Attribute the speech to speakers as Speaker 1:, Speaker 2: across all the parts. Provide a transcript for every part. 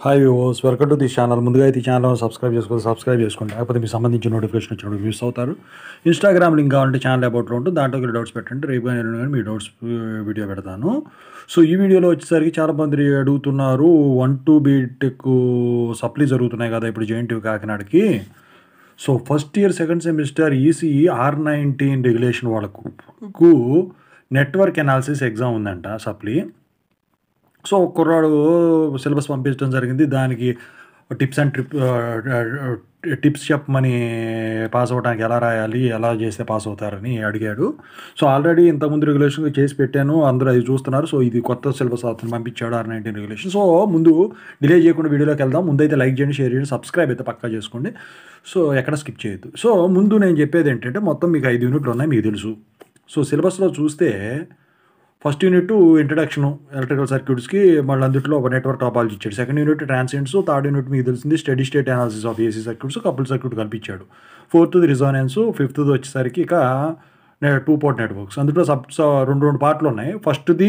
Speaker 1: hi viewers welcome to the channel ముందుగా అయితే ఈ ఛానల్ సబ్స్క్రైబ్ చేసుకోవాలి సబ్స్క్రైబ్ చేసుకోండి లేకపోతే మీకు సంబంధించిన నోటిఫికేషన్ వచ్చినప్పుడు వ్యూస్ అవుతారు ఇన్స్టాగ్రామ్ లింక్ కావాలంటే ఛానల్ అబౌట్లో ఉంటుంది దాంట్లో కూడా డౌట్స్ పెట్టండి రేపు కానీ ఎల్లుండి కానీ మీ డౌట్స్ వీడియో పెడతాను సో ఈ వీడియోలో వచ్చేసరికి చాలా మంది అడుగుతున్నారు వన్ టూ బీటెక్ సప్లీ జరుగుతున్నాయి కదా ఇప్పుడు జేఎన్టీ కాకినాడకి so first year second semester ECE R nineteen regulation వాళ్ళకు నెట్వర్క్ అనాలిసిస్ ఎగ్జామ్ ఉందంట సప్లీ సో కుర్రాడు సిలబస్ పంపించడం జరిగింది దానికి టిప్స్ అండ్ ట్రిప్ టిప్స్ చెప్పమని పాస్ అవ్వడానికి ఎలా రాయాలి ఎలా చేస్తే పాస్ అవుతారని అడిగాడు సో ఆల్రెడీ ఇంతకుముందు రెగ్యులేషన్ చేసి పెట్టాను అందరూ అది చూస్తున్నారు సో ఇది కొత్త సిలబస్ అతను పంపించాడు ఆర్ నైన్టీన్ రెగ్యులేషన్ సో ముందు డిలే చేయకుండా వీడియోలోకి వెళ్దాం ముందైతే లైక్ చేయండి షేర్ చేయండి సబ్స్క్రైబ్ అయితే పక్కా చేసుకోండి సో ఎక్కడ స్కిప్ చేయొద్దు సో ముందు నేను చెప్పేది ఏంటంటే మొత్తం మీకు ఐదు యూనిట్లు ఉన్నాయి మీకు తెలుసు సో సిలబస్లో చూస్తే ఫస్ట్ యూనిట్ ఇంట్రడక్షన్ ఎలక్ట్రికల్ సర్క్యూట్స్కి మళ్ళీ అందులో ఒక నెట్వర్క్ టాపాలజీ ఇచ్చాడు second unit transients third unit మీకు తెలిసింది study state analysis of AC circuits couple circuit కల్పించాడు ఫోర్త్ది రిజోనెన్స్ ఫిఫ్త్ది వచ్చేసరికి ఇక టూ పోర్ట్ నెట్వర్క్స్ అందులో సబ్ రెండు రెండు పార్ట్లు ఉన్నాయి ఫస్ట్ది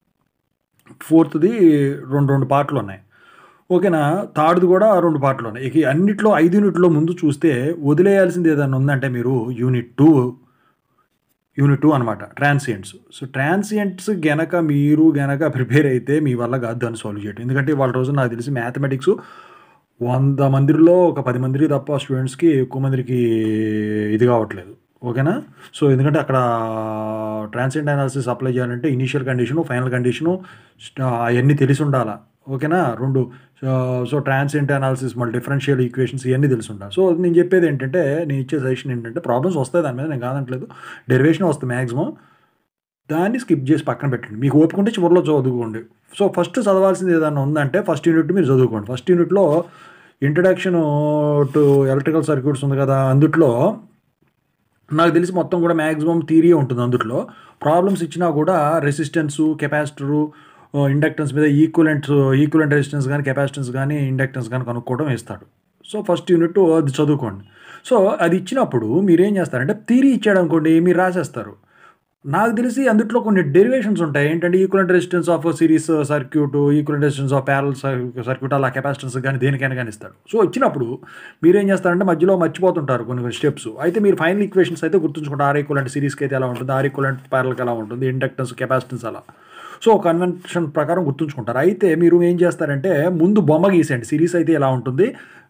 Speaker 1: ఫోర్త్ది రెండు రెండు పార్ట్లు ఉన్నాయి ఓకేనా థర్డ్ది కూడా రెండు పార్ట్లు ఉన్నాయి ఇక అన్నిట్లో ఐదు యూనిట్లో ముందు చూస్తే వదిలేయాల్సింది ఏదైనా ఉందంటే మీరు యూనిట్ టూ యూనిట్ టూ అనమాట ట్రాన్సియంట్స్ సో ట్రాన్సియంట్స్ గనక మీరు గనక ప్రిపేర్ అయితే మీ వల్ల కాదు దాన్ని సాల్వ్ చేయడం ఎందుకంటే వాళ్ళ రోజు నాకు తెలిసి మ్యాథమెటిక్స్ వంద మందిలో ఒక పది మందికి తప్ప స్టూడెంట్స్కి ఎక్కువ మందికి ఇది కావట్లేదు ఓకేనా సో ఎందుకంటే అక్కడ ట్రాన్సియంట్ అనాలిసిస్ అప్లై చేయాలంటే ఇనీషియల్ కండిషను ఫైనల్ కండిషను అవన్నీ తెలిసి ఉండాలా ఓకేనా రెండు సో ట్రాన్సియంట్ అనాలిసిస్ మళ్ళీ డిఫరెన్షియల్ ఈక్వేషన్స్ ఇవన్నీ తెలిసి ఉండాలి సో నేను చెప్పేది ఏంటంటే నేను ఇచ్చే సజెషన్ ఏంటంటే ప్రాబ్లమ్స్ వస్తాయి దాని మీద నేను కాదంటలేదు డెరివేషన్ వస్తుంది మ్యాక్సిమం దాన్ని స్కిప్ చేసి పక్కన పెట్టండి మీకు ఓపుకుంటే చివరిలో చదువుకోండి సో ఫస్ట్ చదవాల్సింది ఏదైనా ఉందంటే ఫస్ట్ యూనిట్ మీరు చదువుకోండి ఫస్ట్ యూనిట్లో ఇంట్రడక్షన్ టు ఎలక్ట్రికల్ సర్క్యూట్స్ ఉంది కదా అందుట్లో నాకు తెలిసి మొత్తం కూడా మ్యాక్సిమం థీరీ ఉంటుంది అందుట్లో ప్రాబ్లమ్స్ ఇచ్చినా కూడా రెసిస్టెన్సు కెపాసిటరు ఇండక్టెన్స్ మీద ఈక్వలెంట్ ఈక్వలెంట్ రెసిస్టెన్స్ కానీ కెపాసిటెన్స్ కానీ ఇండక్టెన్స్ కానీ కనుక్కోవడం ఇస్తాడు సో ఫస్ట్ యూనిట్ అది చదువుకోండి సో అది ఇచ్చినప్పుడు మీరు ఏం చేస్తారంటే థీరీ ఇచ్చాడు అనుకోండి మీరు రాసేస్తారు నాకు తెలిసి అందుట్లో కొన్ని డెరివేషన్స్ ఉంటాయి ఏంటంటే equivalent resistance of series circuit equivalent resistance of parallel circuit అలా కెపాసిటెన్స్ కానీ దేనికైనా కానీ ఇస్తాడు సో వచ్చినప్పుడు మీరు ఏం చేస్తారంటే మధ్యలో మర్చిపోతుంటారు కొన్ని కొన్ని స్టెప్స్ అయితే మీరు ఫైనల్ ఈక్వేషన్స్ అయితే గుర్తుంచుకుంటారు ఆర్ ఈక్వలెంట్ సిరీస్కి అయితే ఎలా ఉంటుంది ఆర్ ఈక్వలెంట్ ప్యారల్కి ఎలా ఉంటుంది ఇండక్టెన్స్ కెపాసిటెన్స్ అలా సో కన్వెన్షన్ ప్రకారం గుర్తుంచుకుంటారు అయితే మీరు ఏం చేస్తారంటే ముందు బొమ్మ గీసేయండి సిరీస్ అయితే ఎలా ఉంటుంది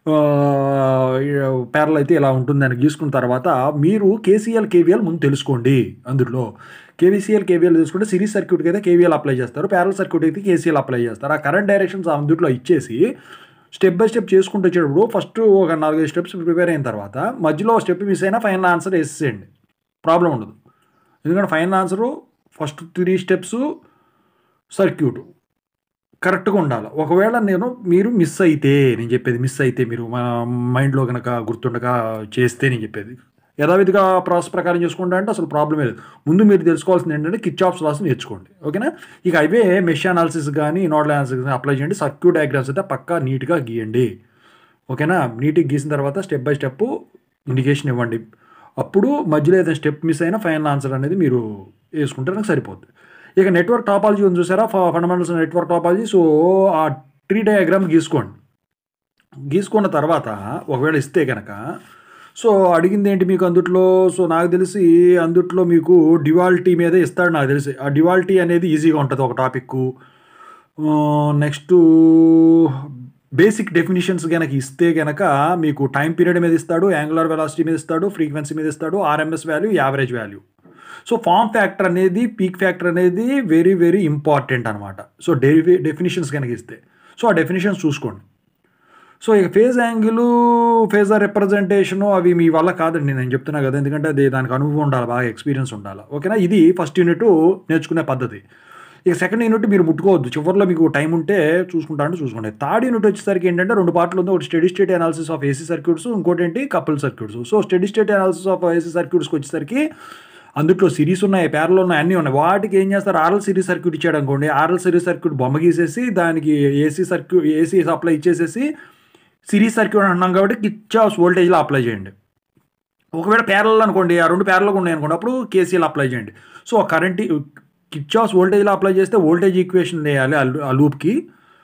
Speaker 1: ప్యారల్ అయితే ఎలా ఉంటుంది అని గీసుకున్న తర్వాత మీరు కేసీఎల్ కేవీఎల్ ముందు తెలుసుకోండి అందులో కేవీసీఎల్ కేవీఎల్ తెలుసుకుంటే సిరీస్ సర్క్యూట్కి అయితే కేవీఎల్ అప్లై చేస్తారు ప్యారల్ సర్క్యూట్ అయితే కేసీఎల్ అప్లై చేస్తారు ఆ కరెంట్ డైరెక్షన్స్ అందులో ఇచ్చేసి స్టెప్ బై స్టెప్ చేసుకుంటూ వచ్చేటప్పుడు ఫస్ట్ ఒక నాలుగైదు స్టెప్స్ ప్రిపేర్ అయిన తర్వాత మధ్యలో స్టెప్ మిస్ అయినా ఫైనల్ ఆన్సర్ వేసేయండి ప్రాబ్లం ఉండదు ఎందుకంటే final answer first three steps circuit కరెక్ట్గా ఉండాలి ఒకవేళ నేను మీరు మిస్ అయితే నేను చెప్పేది మిస్ అయితే మీరు మన మైండ్లో కనుక గుర్తుండగా చేస్తే నేను చెప్పేది యథావిధిగా ప్రాసెస్ ప్రకారం చేసుకుంటా అంటే అసలు ప్రాబ్లమే లేదు ముందు మీరు తెలుసుకోవాల్సింది ఏంటంటే కిచ్ ఆఫ్ లాస్ నేర్చుకోండి ఓకేనా ఇక అవే మెష్ అనాలిసిస్ కానీ నోడల్ అనాలిసిస్ కానీ అప్లై చేయండి సర్క్యూట్ డయాగ్రామ్స్ అయితే పక్కా నీట్గా గీయండి ఓకేనా నీట్గా గీసిన తర్వాత స్టెప్ బై స్టెప్ ఇండికేషన్ ఇవ్వండి అప్పుడు మధ్యలో ఏదైనా స్టెప్ మిస్ అయినా ఫైనల్ ఆన్సర్ అనేది మీరు వేసుకుంటే నాకు సరిపోద్ది ఇక నెట్వర్క్ టాపాలజీ ఉంది చూసారా ఫండమెంటల్స్ నెట్వర్క్ టాపాలజీ సో ఆ ట్రీ డయాగ్రామ్ గీసుకోండి గీసుకున్న తర్వాత ఒకవేళ ఇస్తే కనుక సో అడిగింది ఏంటి మీకు అందుట్లో సో నాకు తెలిసి అందుట్లో మీకు డివాల్టీ మీదే ఇస్తాడు నాకు తెలిసి ఆ డివాల్టీ అనేది ఈజీగా ఉంటుంది ఒక టాపిక్ నెక్స్ట్ బేసిక్ డెఫినిషన్స్ కనుక ఇస్తే కనుక మీకు టైం పీరియడ్ మీద ఇస్తాడు యాంగులర్ వెలాసిటీ మీద ఇస్తాడు ఫ్రీక్వెన్సీ మీద ఇస్తాడు RMS value average value so form factor అనేది పీక్ ఫ్యాక్టర్ అనేది వెరీ వెరీ ఇంపార్టెంట్ అనమాట సో డెరివి డెఫినిషన్స్ కనుక ఇస్తే సో ఆ డెఫినిషన్స్ చూసుకోండి సో ఇక ఫేజ్ యాంగిల్ ఫేజర్ రిప్రజెంటేషను అవి మీ వల్ల కాదండి నేను చెప్తున్నా కదా ఎందుకంటే అది దానికి అనుభవం ఉండాలి బాగా ఎక్స్పీరియన్స్ ఉండాలి ఓకేనా ఇది ఫస్ట్ యూనిట్ నేర్చుకునే పద్ధతి ఇక సెకండ్ యూనిట్ మీరు ముట్టుకోవద్దు చివరిలో మీకు టైం ఉంటే చూసుకుంటా అంటే చూసుకోండి థర్డ్ యూనిట్ వచ్చేసరికి ఏంటంటే రెండు పార్ట్లు ఉంది ఒకటి study state analysis of AC circuits ఇంకోటి ఏంటి couple circuits so study state analysis of AC సర్క్యూట్స్కి వచ్చేసరికి అందులో సిరీస్ ఉన్నాయి పేర్లు ఉన్నాయి అన్నీ ఉన్నాయి వాటికి ఏం చేస్తారు ఆర్ఎల్ సిరీస్ సర్క్యూట్ ఇచ్చాడు అనుకోండి ఆర్ఎల్ సిరీస్ సర్క్యూట్ బొమ్మ గీసేసి దానికి ఏసీ సర్క్యూట్ ఏసీ సప్లై ఇచ్చేసేసి సిరీస్ సర్క్యూట్ అంటున్నాం కాబట్టి కిచ్చాస్ వోల్టేజ్లో అప్లై చేయండి ఒకవేళ పేరల్ అనుకోండి ఆ రెండు పేరలకు ఉన్నాయి అనుకోండి అప్పుడు కేసీఎల్ అప్లై చేయండి సో కరెంట్ కిచ్చాస్ వోల్టేజ్లో అప్లై చేస్తే వోల్టేజ్ ఈక్వేషన్ వేయాలి ఆ లూప్కి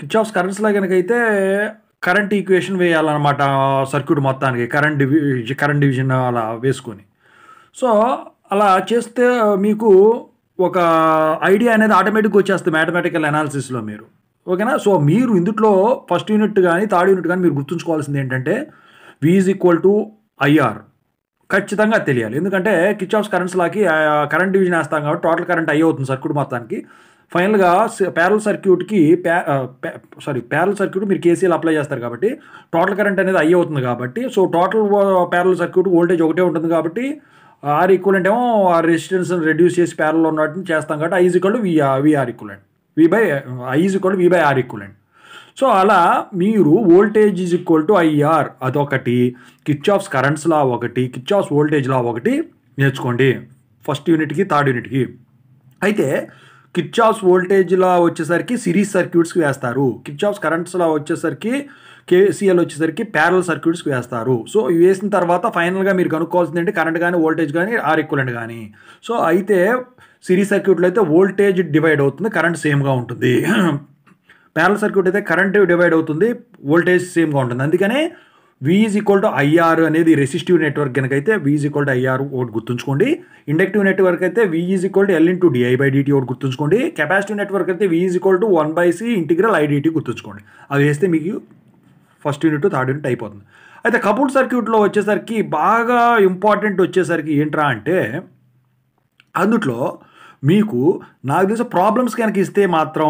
Speaker 1: కిర్చాఫ్స్ కరెంట్స్లో కనుక అయితే కరెంట్ ఈక్వేషన్ వేయాలన్నమాట సర్క్యూట్ మొత్తానికి కరెంట్ డివి కరెంట్ డివిజన్ అలా వేసుకొని సో అలా చేస్తే మీకు ఒక ఐడియా అనేది ఆటోమేటిక్గా వచ్చేస్తుంది మ్యాథమెటికల్ అనాలిసిస్లో మీరు ఓకేనా సో మీరు ఇందులో ఫస్ట్ యూనిట్ కానీ థర్డ్ యూనిట్ కానీ మీరు గుర్తుంచుకోవాల్సింది ఏంటంటే V is equal to IR ఖచ్చితంగా తెలియాలి ఎందుకంటే కిచ్ కరెంట్స్ లాకి కరెంట్ డివిజన్ వేస్తాం కాబట్టి టోటల్ కరెంట్ ఐ అవుతుంది సర్క్యూట్ మొత్తానికి ఫైనల్గా ప్యారల్ సర్క్యూట్కి సారీ ప్యారల్ సర్క్యూట్ మీరు కేసీఎల్ అప్లై చేస్తారు కాబట్టి టోటల్ కరెంట్ అనేది ఐ అవుతుంది కాబట్టి so total parallel circuit voltage ఒకటే ఉంటుంది కాబట్టి ఆర్ ఈక్వలెంట్ ఏమో ఆ రెసిస్టెన్స్ రెడ్యూస్ చేసి ప్యారల్ ఉన్నట్టు చేస్తాం కాబట్టి I is equal to VR VR equivalent V by I is equal V by R equivalent so అలా మీరు voltage is equal to IR అదొకటి కిచ్చాఫ్స్ కరెంట్స్ లా ఒకటి కిచ్చాఫ్స్ వోల్టేజ్ లా ఒకటి నేర్చుకోండి ఫస్ట్ యూనిట్కి థర్డ్ యూనిట్కి అయితే కిచ్చాఫ్స్ వోల్టేజ్లా వచ్చేసరికి సిరీస్ సర్క్యూట్స్కి వేస్తారు కిచ్చాఫ్స్ కరెంట్స్లా వచ్చేసరికి కేసీఎల్ వచ్చేసరికి ప్యారల్ సర్క్యూట్స్కి వేస్తారు సో ఇవి వేసిన తర్వాత ఫైనల్గా మీరు కనుక్కోవాల్సింది ఏంటి కరెంట్ కానీ వోల్టేజ్ కానీ ఆర్ ఈక్వలెంట్ కానీ సో అయితే సిరీస్ సర్క్యూట్లో అయితే వోల్టేజ్ డివైడ్ అవుతుంది కరెంట్ సేమ్గా ఉంటుంది ప్యారల్ సర్క్యూట్ అయితే కరెంట్ డివైడ్ అవుతుంది వోల్టేజ్ సేమ్గా ఉంటుంది అందుకనే V is equal to IR అనేది రెసిస్టివ్ నెట్వర్క్ కనుక అయితే V is equal to IR ఒకటి గుర్తుంచుకోండి ఇండక్టివ్ నెట్వర్క్ అయితే V is equal to L into DI by DT ఒకటి గుర్తుంచుకోండి కెపాసిటివ్ నెట్వర్క్ అయితే V is equal to one by C integral ఐడిటీ గుర్తుంచుకోండి అవి వేస్తే మీకు ఫస్ట్ యూనిట్ థర్డ్ యూనిట్ అయిపోతుంది అయితే కపుల్డ్ సర్క్యూట్లో వచ్చేసరికి బాగా ఇంపార్టెంట్ వచ్చేసరికి ఏంట్రా అంటే అందుట్లో మీకు నాకు తెలిసి ప్రాబ్లమ్స్ కనుక ఇస్తే మాత్రం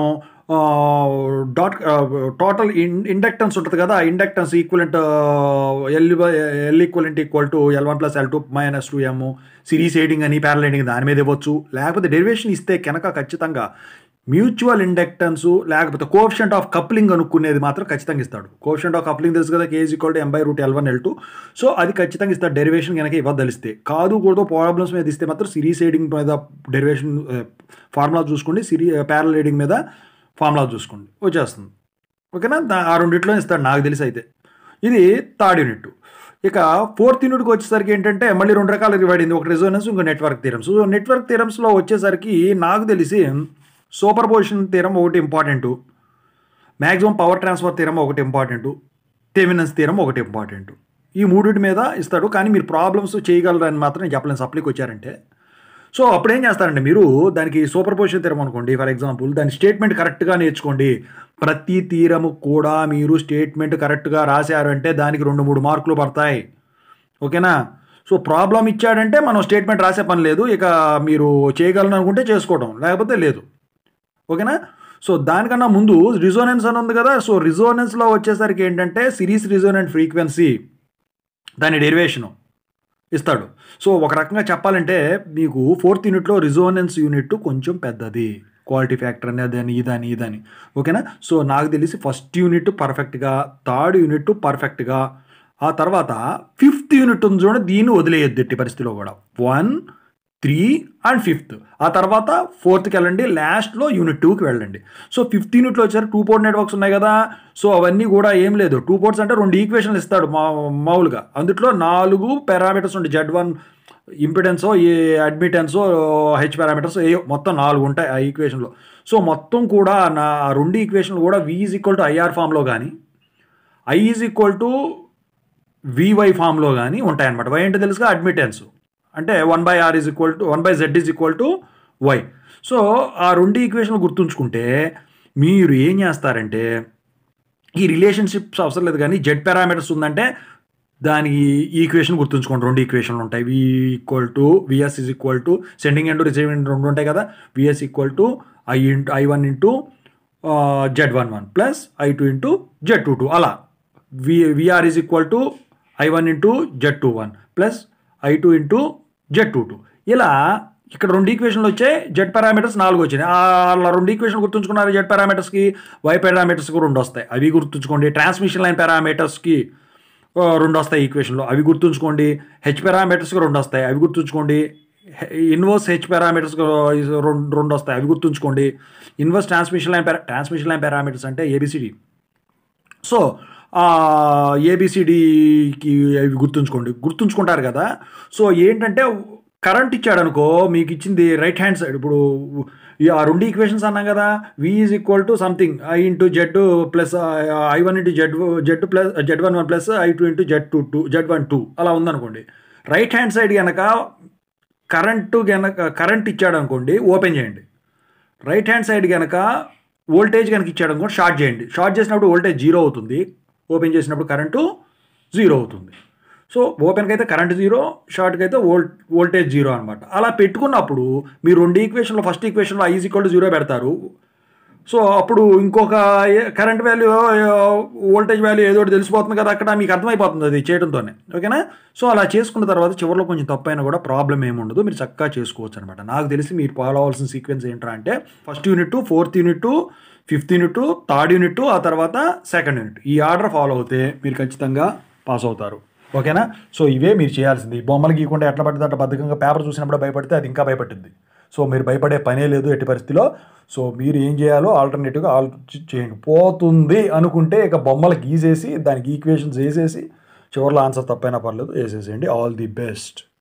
Speaker 1: డాట్ టోటల్ ఇన్ ఇండక్టెన్స్ ఉంటుంది కదా inductance equivalent L L equivalent equal to L one plus L two minus two M series aiding అని ప్యారల్ ఎయిడింగ్ దాని మీద ఇవ్వచ్చు లేకపోతే డెరివేషన్ ఇస్తే కనుక ఖచ్చితంగా మ్యూచువల్ ఇండక్టెన్స్ లేకపోతే కోఫిషియంట్ ఆఫ్ కప్లింగ్ అనుకునేది మాత్రం ఖచ్చితంగా ఇస్తాడు కోఫిషియంట్ ఆఫ్ కప్లింగ్ తెలుసు కదా KG equal to M by root L one L two so అది ఖచ్చితంగా ఇస్తాడు డెరివేషన్ కనుక ఇవ్వదలిస్తే కాదు కూడా ప్రాబ్లమ్స్ మీద ఇస్తే మాత్రం సిరీస్ ఎయిడింగ్ మీద డెరివేషన్ ఫార్ములా చూసుకోండి సిరీ ప్యారల్ ఎయిడింగ్ మీద ఫార్ములా చూసుకోండి వచ్చేస్తుంది ఓకేనా దా- ఆ రెండిట్లో ఇస్తాడు నాకు తెలిసి అయితే ఇది థర్డ్ యూనిట్ ఇక ఫోర్త్ యూనిట్కి వచ్చేసరికి ఏంటంటే మళ్ళీ రెండు రకాలు పడింది ఒక రెజోనెన్స్ ఇంకో నెట్వర్క్ థీరమ్స్ సో నెట్వర్క్ థీరమ్స్లో వచ్చేసరికి నాకు తెలిసి సూపర్ పొజిషన్ థీరం ఒకటి important maximum power transfer theorem ఒకటి ఇంపార్టెంట్ థెమినన్స్ థీరం ఒకటి ఇంపార్టెంట్ ఈ మూడింటి మీద ఇస్తాడు కానీ మీరు ప్రాబ్లమ్స్ చేయగలరని మాత్రం నేను చెప్పలేను సప్లీకి వచ్చారంటే సో అప్పుడు ఏం చేస్తారంటే మీరు దానికి సూపర్ పొజిషన్ తీరం అనుకోండి ఫర్ ఎగ్జాంపుల్ దాని స్టేట్మెంట్ కరెక్ట్గా నేర్చుకోండి ప్రతి తీరము కూడా మీరు స్టేట్మెంట్ కరెక్ట్గా రాశారు అంటే దానికి రెండు మూడు మార్కులు పడతాయి ఓకేనా సో ప్రాబ్లం ఇచ్చాడంటే మనం స్టేట్మెంట్ రాసే పని లేదు ఇక మీరు చేయగలను అనుకుంటే చేసుకోవడం లేకపోతే లేదు ఓకేనా సో దానికన్నా ముందు రిజోనెన్స్ అని ఉంది కదా సో రిజోనెన్స్లో వచ్చేసరికి ఏంటంటే సిరీస్ రిజోనెంట్ ఫ్రీక్వెన్సీ దాని డెరివేషను ఇస్తాడు సో ఒక రకంగా చెప్పాలంటే మీకు ఫోర్త్ యూనిట్లో రిజోనెన్స్ యూనిట్ కొంచెం పెద్దది క్వాలిటీ ఫ్యాక్టర్ అనేది అని ఇదని ఇదని ఓకేనా సో నాకు తెలిసి ఫస్ట్ యూనిట్ పర్ఫెక్ట్గా థర్డ్ యూనిట్ పర్ఫెక్ట్గా ఆ తర్వాత ఫిఫ్త్ యూనిట్ ఉంది చూడండి దీన్ని వదిలేయద్దు ఎట్టి పరిస్థితిలో కూడా వన్ త్రీ అండ్ ఫిఫ్త్ ఆ తర్వాత ఫోర్త్కి వెళ్ళండి లాస్ట్లో యూనిట్ టూకి వెళ్ళండి సో ఫిఫ్త్ యూనిట్లో వచ్చారు టూ పోర్ట్ నెట్వర్క్స్ ఉన్నాయి కదా సో అవన్నీ కూడా ఏం లేదు టూ పోర్ట్స్ అంటే రెండు ఈక్వేషన్లు ఇస్తాడు మా మామూలుగా అందుట్లో నాలుగు పారామీటర్స్ ఉంటాయి జెడ్ వన్ ఇంపిడెన్సో ఏ అడ్మిటెన్సో హెచ్ పారామీటర్స్ ఏ మొత్తం నాలుగు ఉంటాయి ఆ ఈక్వేషన్లో సో మొత్తం కూడా నా ఆ రెండు ఈక్వేషన్లు కూడా V is equal to IR ఫామ్లో కానీ I is equal to VY ఫామ్లో కానీ ఉంటాయన్నమాట వై అంటే తెలుసుగా అడ్మిటెన్స్ అంటే one by R is equal to one by Z is equal to Y so ఆ రెండు ఈక్వేషన్లు గుర్తుంచుకుంటే మీరు ఏం చేస్తారంటే ఈ రిలేషన్షిప్స్ అవసరం లేదు కానీ జెడ్ పారామీటర్స్ ఉందంటే దానికి ఈక్వేషన్ గుర్తుంచుకోండి రెండు ఈక్వేషన్లు ఉంటాయి V equal to VS is equal to sending and receiving end రెండు ఉంటాయి కదా VS equal to I into I one into Z one one plus I two into Z two two అలా V VR is equal to I one into Z two one plus I two into Z two two ఇలా ఇక్కడ రెండు ఈక్వేషన్లు వచ్చాయి Z parameters నాలుగు వచ్చినాయి ఆ అలా రెండు ఈక్వేషన్ గుర్తుంచుకున్నారు జెడ్ పారామీటర్స్కి వై పారామీటర్స్కి రెండు వస్తాయి అవి గుర్తుంచుకోండి ట్రాన్స్మిషన్ లైన్ పారామీటర్స్కి ఆ, రెండు వస్తాయి ఈక్వేషన్లో అవి గుర్తుంచుకోండి హెచ్ పారామీటర్స్కి రెండు వస్తాయి అవి గుర్తుంచుకోండి ఇన్వర్స్ హెచ్ పారామీటర్స్కి రెండు రెండు వస్తాయి అవి గుర్తుంచుకోండి inverse transmission line transmission line parameters అంటే ఏబిసిడి సో ఏబిసిడికి అవి గుర్తుంచుకోండి గుర్తుంచుకుంటారు కదా సో ఏంటంటే కరెంట్ ఇచ్చాడు అనుకో మీకు ఇచ్చింది రైట్ హ్యాండ్ సైడ్ ఇప్పుడు ఈ ఆ రెండు ఈక్వేషన్స్ అన్నాం కదా V is equal to something I into Z plus I one into Z Z plus Z one one plus I two into Z two two Z one two అలా ఉందనుకోండి right hand side కనుక current కనుక current ఇచ్చాడు అనుకోండి open చేయండి right hand side కనుక voltage కనుక ఇచ్చాడు అనుకోండి షార్ట్ చేయండి షార్ట్ చేసినప్పుడు వోల్టేజ్ జీరో అవుతుంది ఓపెన్ చేసినప్పుడు కరెంటు జీరో అవుతుంది సో ఓపెన్కి అయితే కరెంట్ జీరో షార్ట్కి అయితే వోల్ట్ వోల్టేజ్ జీరో అనమాట అలా పెట్టుకున్నప్పుడు మీరు రెండు ఈక్వేషన్లో ఫస్ట్ ఈక్వేషన్లో ఐజ్ ఈక్వల్ టు జీరో పెడతారు సో అప్పుడు ఇంకొక కరెంట్ వాల్యూ వోల్టేజ్ వాల్యూ ఏదో ఒకటి తెలిసిపోతుంది కదా అక్కడ మీకు అర్థమైపోతుంది అది చేయడంతోనే ఓకేనా సో అలా చేసుకున్న తర్వాత చివరిలో కొంచెం తప్పైనా కూడా ప్రాబ్లం ఏమి ఉండదు మీరు చక్కగా చేసుకోవచ్చు అనమాట నాకు తెలిసి మీరు ఫాలో అవ్వాల్సిన సీక్వెన్స్ ఏంటంటే అంటే first unit fourth unit fifth unit third unit ఆ తర్వాత సెకండ్ యూనిట్ ఈ ఆర్డర్ ఫాలో అవుతే మీరు ఖచ్చితంగా పాస్ అవుతారు ఓకేనా సో ఇవే మీరు చేయాల్సింది ఈ బొమ్మలు గీయకుండా ఎట్లా పడితే అట్లా బద్ధకంగా పేపర్ చూసినప్పుడు భయపడితే అది ఇంకా భయపడుతుంది సో మీరు భయపడే పనే లేదు ఎట్టి పరిస్థితిలో సో మీరు ఏం చేయాలో ఆల్టర్నేటివ్గా ఆలోచి చేయండి పోతుంది అనుకుంటే ఇక బొమ్మలు గీసేసి దానికి ఈక్వేషన్స్ వేసేసి చివరిలో ఆన్సర్ తప్పైనా పర్లేదు వేసేసేయండి ఆల్ ది బెస్ట్